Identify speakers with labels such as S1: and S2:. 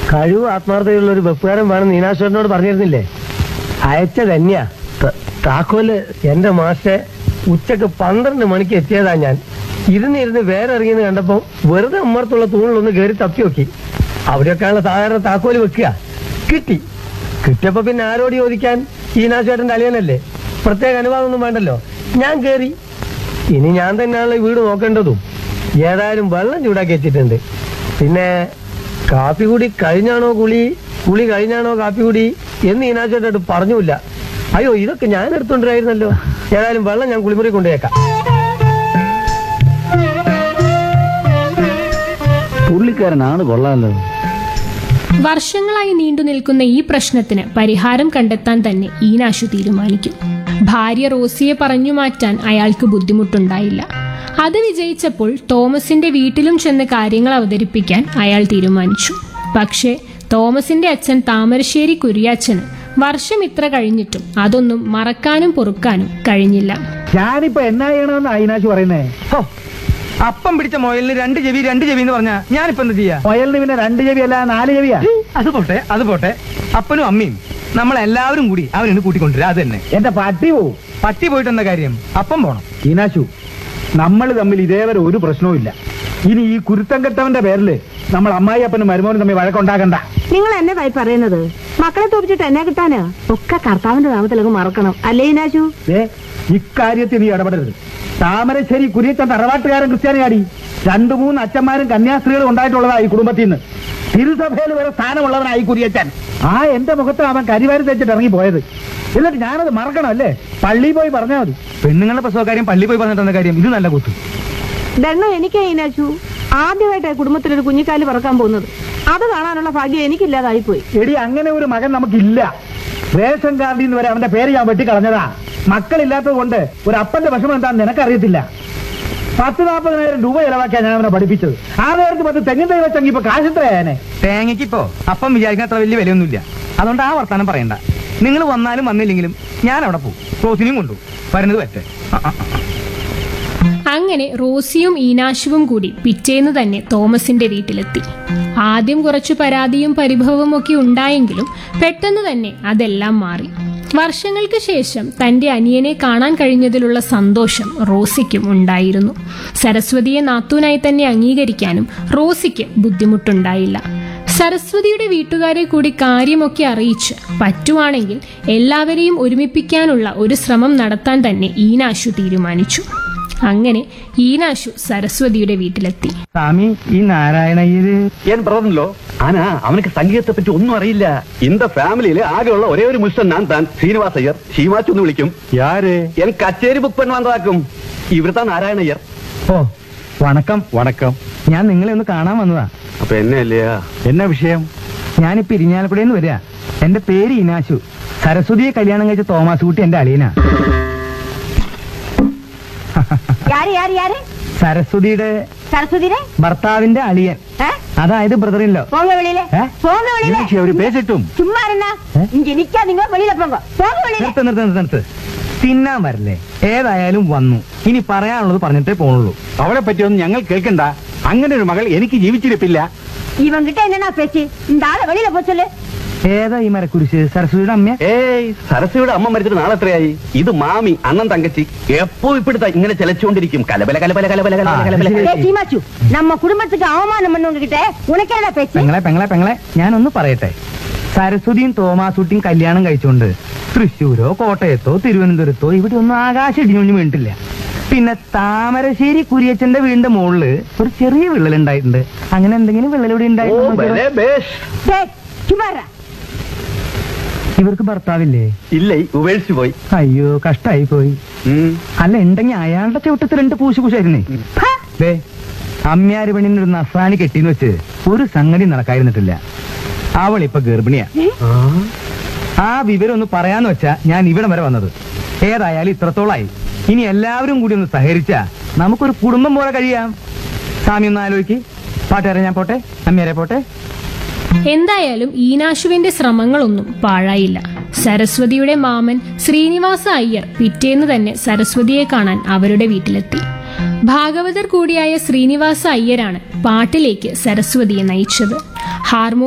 S1: കഴിവ് ആത്മാർത്ഥതയുള്ള ഒരു വെപ്പുകാരൻ വേണം നീനാശ്വരനോട് പറഞ്ഞിരുന്നില്ലേ അയച്ച തന്നെയാ ത- താക്കോല് എന്റെ മാഷെ ഉച്ചക്ക് പന്ത്രണ്ട് മണിക്ക് എത്തിയതാ ഞാൻ ഇരുന്നിരുന്ന് വേറെ ഇറങ്ങിയെന്ന് കണ്ടപ്പോ വെറുതെ അമ്മർത്തുള്ള തൂണിലൊന്ന് കയറി തപ്പി നോക്കി അവിടെയൊക്കെയുള്ള സാധാരണ താക്കോല് വെക്കുക കിട്ടി കിട്ടിയപ്പോ പിന്നെ ആരോട് ചോദിക്കാൻ ഈനാശേട്ടന്റെ അളിയനല്ലേ പ്രത്യേക അനുവാദമൊന്നും വേണ്ടല്ലോ ഞാൻ കയറി ഇനി ഞാൻ തന്നെയാണല്ലോ ഈ വീട് നോക്കേണ്ടതും ഏതായാലും വെള്ളം ചൂടാക്കി വെച്ചിട്ടുണ്ട് പിന്നെ കാപ്പി കൂടി കഴിഞ്ഞാണോ കുളി കുളി കഴിഞ്ഞാണോ കാപ്പി കൂടി എന്ന് ഈനാച്ചോട്ടായിട്ട് പറഞ്ഞില്ല അയ്യോ ഇതൊക്കെ ഞാൻ എടുത്തോണ്ടിരായിരുന്നല്ലോ ഏതായാലും വെള്ളം ഞാൻ കുളിമുറി കൊണ്ടുപോയേക്കാം
S2: പുള്ളിക്കാരനാണ് കൊള്ളാമല്ലോ
S3: വർഷങ്ങളായി നീണ്ടു നിൽക്കുന്ന ഈ പ്രശ്നത്തിന് പരിഹാരം കണ്ടെത്താൻ തന്നെ ഈനാശു തീരുമാനിക്കും ഭാര്യ റോസിയെ പറഞ്ഞു മാറ്റാൻ അയാൾക്ക് ബുദ്ധിമുട്ടുണ്ടായില്ല അത് വിജയിച്ചപ്പോൾ തോമസിന്റെ വീട്ടിലും ചെന്ന് കാര്യങ്ങൾ അവതരിപ്പിക്കാൻ അയാൾ തീരുമാനിച്ചു പക്ഷേ തോമസിന്റെ അച്ഛൻ താമരശ്ശേരി കുര്യാച്ചന് വർഷം ഇത്ര കഴിഞ്ഞിട്ടും അതൊന്നും മറക്കാനും പൊറുക്കാനും കഴിഞ്ഞില്ല
S2: ഞാനിപ്പോ എന്നാ ചെയ്യണമെന്ന് അയിനാശ് പറയുന്നേ
S4: ഹോ, അപ്പം പിടിച്ച മുയലിന് രണ്ട് ചെവി രണ്ട് ചെവി എന്ന് പറഞ്ഞാ ഞാനിപ്പോ എന്താ ചെയ്യാ
S2: മുയലിന് പിന്നെ രണ്ട് ചെവി അല്ല നാല് ചെവിയാ
S4: അത് പോട്ടെ അത് പോട്ടെ അപ്പനും അമ്മയും നമ്മളെല്ലാവരും കൂടി അവനെ കൂട്ടിക്കൊണ്ടുവരാ അത് തന്നെ
S2: എന്റെ പട്ടി പോവും
S4: പട്ടി പോയിട്ട് എന്താ കാര്യം അപ്പം പോണം
S2: ഈനാശു നമ്മൾ തമ്മിൽ ഇതേവരെ ഒരു പ്രശ്നവും ഇല്ല ഇനി ഈ കുരുത്തം കെട്ടവന്റെ പേരില് നമ്മൾ അമ്മായി അപ്പനും മരുമോനും തമ്മിൽ വഴക്കുണ്ടാക്കണ്ട
S5: നിങ്ങൾ എന്നെ വായി പറയുന്നത് മക്കളെ തോപ്പിച്ചിട്ട് എന്നെ കിട്ടാന് ഒക്കെ കർത്താവിന്റെ നാമത്തിലൊക്കെ മറക്കണം അല്ലേ ഇനാശു
S2: ഏ ഇക്കാര്യത്തിൽ നീ ഇടപെടരുത് താമരശ്ശേരി കുരിയച്ചൻ തറവാട്ടുകാരൻ ക്രിസ്ത്യാനിയാടി രണ്ടു മൂന്ന് അച്ഛന്മാരും കന്യാസ്ത്രീകളും ഉണ്ടായിട്ടുള്ളതാ ഈ കുടുംബത്തിൽ നിന്ന് തിരുസഭയിൽ വരെ സ്ഥാനമുള്ളവനായി കുരിയച്ചൻ ആ എന്റെ മുഖത്ത് അവൻ കരിവാരി തെച്ചിട്ട് ഇറങ്ങി പോയത് എന്നിട്ട് ഞാനത് മറക്കണം അല്ലേ പള്ളി പോയി പറഞ്ഞാൽ മതി
S4: പെണ്ണുങ്ങളുടെ പ്രസവകാര്യം പള്ളി പോയി പറഞ്ഞിട്ട് എന്താ കാര്യം ഇത് നല്ല കുത്തു
S5: ദണ്ണം എനിക്കേ ഇനാശു ആദ്യമായിട്ടാണ് കുടുംബത്തിലൊരു കുഞ്ഞിക്കാല് പറക്കാൻ പോകുന്നത് അത് കാണാനുള്ള ഭാഗ്യം എനിക്കില്ലാതായി പോയി
S2: എടി അങ്ങനെ ഒരു മകൻ നമുക്കില്ല റേഷൻ കാർഡിൽ നിന്ന് വരെ അവന്റെ പേര് ഞാൻ വെട്ടിക്കളഞ്ഞതാ മക്കളില്ലാത്തത് കൊണ്ട് ഒരു അപ്പന്റെ വിഷമം എന്താണെന്ന് നിനക്കറിയത്തില്ല പത്ത് നാൽപ്പതിനായിരം രൂപ ചെലവാക്കിയാ ഞാൻ അവനെ പഠിപ്പിച്ചത് ആ നേരത്ത് പത്ത് തെങ്ങിൻ തൈ വെച്ചെങ്കിൽ ഇപ്പൊ കാശത്രയാനെ
S4: തേങ്ങയ്ക്ക് ഇപ്പോ അപ്പം വിചാരിക്കുന്ന അത്ര വലിയ വിലയൊന്നുമില്ല അതുകൊണ്ട് ആ വർത്താനം പറയണ്ട നിങ്ങൾ വന്നാലും വന്നില്ലെങ്കിലും ഞാൻ അവിടെ പോകും റോസിനെയും കൊണ്ടു വരുന്നത് പറ്റേ ആ, ആ, ആ.
S3: അങ്ങനെ റോസിയും ഈനാശുവും കൂടി പിറ്റേന്ന് തന്നെ തോമസിന്റെ വീട്ടിലെത്തി ആദ്യം കുറച്ചു പരാതിയും പരിഭവവും ഒക്കെ ഉണ്ടായെങ്കിലും പെട്ടെന്ന് തന്നെ അതെല്ലാം മാറി വർഷങ്ങൾക്ക് ശേഷം തന്റെ അനിയനെ കാണാൻ കഴിഞ്ഞതിലുള്ള സന്തോഷം റോസിക്കും ഉണ്ടായിരുന്നു സരസ്വതിയെ നാത്തൂനായി തന്നെ അംഗീകരിക്കാനും റോസിക്ക് ബുദ്ധിമുട്ടുണ്ടായില്ല സരസ്വതിയുടെ വീട്ടുകാരെ കൂടി കാര്യമൊക്കെ അറിയിച്ച് പറ്റുവാണെങ്കിൽ എല്ലാവരെയും ഒരുമിപ്പിക്കാനുള്ള ഒരു ശ്രമം നടത്താൻ തന്നെ ഈനാശു തീരുമാനിച്ചു അങ്ങനെ ഈനാശു സരസ്വതിയുടെ വീട്ടിലെത്തി
S4: സ്വാമി ഈ നാരായണയ്യര്
S6: என் பிரதன்லோ ஆனா அவனுக்கு சங்கீதத்தை பற்றி ஒன்னும் அறியிല്ല இந்த ஃபேமிலியில ஆகெയുള്ള ஒரே ஒரு முஸ்டன் நான் தான் ശ്രീനിവാസ് അയ്യർ ഷീമാച്ച് എന്ന് വിളിക്കും
S2: യാര്
S6: എൻ കച്ചേരി ബുക്ക് പണി വന്നതാക്കും ഇവിടുത്തെ നാരായണ അയ്യർ
S4: ഓ വണക്കം
S6: വണക്കം
S4: ഞാൻ നിങ്ങളെ ഒന്ന് കാണാൻ വന്നതാ
S6: അപ്പൊ എന്നെ അല്ലയാ
S2: എന്നാ വിഷയം
S4: ഞാനിപ്പോ ഇരിഞ്ഞാലക്കുടയിൽ നിന്ന് വരിക എന്റെ പേര് ഇനാശു സരസ്വതിയെ കല്യാണം കഴിച്ച തോമാസ് കുട്ടി എന്റെ അളിയനാ
S5: யாரு யாரு யாரு
S4: സരസ്വതിയുടെ
S5: சரஸ்வதிரே
S4: ഭർത്താവിന്റെ അളിയൻ
S5: ஆ?
S4: അതായത് ബ്രദറില്ലോ
S5: போங்க வெளியில
S4: ஆ?
S5: போங்க வெளியில
S4: അവര് പേശിട്ടും
S5: சும்மா இருந்தா இங்க நிக்காதீங்க வெளியில போங்க போங்க வெளியில
S4: നിർത്ത് നിർത്ത് നിർത്ത് നിർത്ത് തിന്നാൻ വരില്ലേ ഏതായാലും വന്നു ഇനി പറയാനുള്ളത് പറഞ്ഞിട്ടേ പോണുള്ളൂ
S2: അവളെ പറ്റിയൊന്നും ഞങ്ങൾ കേൾക്കണ്ട അങ്ങനെ ഒരു മകൾ എനിക്ക് ജീവിച്ചിരിപ്പില്ല
S5: இவங்கிட்ட என்னன்னா பேச்சு இந்த ஆளை வெளியில போ சொல்லு
S4: ഏതാ ഈ മരക്കുരിശ് സരസ്വതിയുടെ അമ്മ
S6: ഏയ് സരസ്വതിയുടെ അമ്മ മരിച്ചിട്ട് നാളെ എത്രയായി ഇത് മാമി അണ്ണൻ തങ്കച്ചി എപ്പോ ഇപ്പിടുത്ത ഇങ്ങനെ ചെലച്ചുകൊണ്ടിരിക്കും കലബല കലബല കലബല കലബല
S4: ആ,
S6: കലബല
S4: ശരി.
S5: ஏய், சீமாச்சு நம்ம குடும்பத்துக்கு அவமானம் பண்ணவங்க கிட்ட உனக்கு என்ன பேச்சு
S4: പെങ്ങളെ പെങ്ങളെ പെങ്ങളെ ഞാനൊന്ന് പറയട്ടെ സരസ്വതിയും തോമാസുട്ടിയും കല്യാണം കഴിച്ചുകൊണ്ട് തൃശ്ശൂരോ കോട്ടയത്തോ തിരുവനന്തപുരത്തോ ഇവിടെ ഒന്നും ആകാശം ഇടിഞ്ഞൊഴിഞ്ഞു വീണിട്ടില്ല പിന്നെ താമരശ്ശേരി കുരിയച്ചന്റെ വീടിന്റെ മുകളില് ഒരു ചെറിയ വിള്ളൽ ഉണ്ടായിട്ടുണ്ട് അങ്ങനെ എന്തെങ്കിലും വിള്ളൽ ഇവിടെ
S6: ഓ
S4: ഉണ്ടായിട്ടുണ്ടോ
S6: ബലേ ബേഷ്
S5: டேய், சும்மா இருடா.
S4: ഇവർക്ക് ഭർത്താവില്ലേ
S6: ഇല്ല ഉപേക്ഷിച്ചു പോയി
S4: അയ്യോ കഷ്ടായി പോയി
S6: ഉം.
S4: അല്ല ഉണ്ടെങ്കിൽ അയാളുടെ ചവിട്ടത്തിൽ രണ്ട് പൂശു പൂശായിരുന്നേ
S5: ஹ!
S4: ദേ അമ്മ്യാര് പെണ്ണിന് ഒരു നസാനി കെട്ടിന്ന് വെച്ച് ഒരു സംഗതി നടക്കാതിരുന്നിട്ടില്ല അവൾ ഇപ്പൊ ഗർഭിണിയാ ആ വിവരം ഒന്ന് പറയാന്ന് വെച്ചാ ഞാൻ ഇവിടെ വരെ വന്നത് ഏതായാലും ഇത്രത്തോളായി ഇനി എല്ലാവരും കൂടി ഒന്ന് സഹകരിച്ചാ നമുക്കൊരു കുടുംബം പോലെ കഴിയാം സ്വാമി ഒന്ന് ആലോചിക്ക് പാട്ടുകാരെ ഞാൻ പോട്ടെ അമ്മയാരെ പോട്ടെ
S3: എന്തായാലും ഈനാശുവിന്റെ ശ്രമങ്ങളൊന്നും പാഴായില്ല സരസ്വതിയുടെ മാമൻ ശ്രീനിവാസ അയ്യർ പിറ്റേന്ന് തന്നെ സരസ്വതിയെ കാണാൻ അവരുടെ വീട്ടിലെത്തി ഭാഗവതർ കൂടിയായ ശ്രീനിവാസ അയ്യരാണ് പാട്ടിലേക്ക് സരസ്വതിയെ നയിച്ചത് ഹാർമോ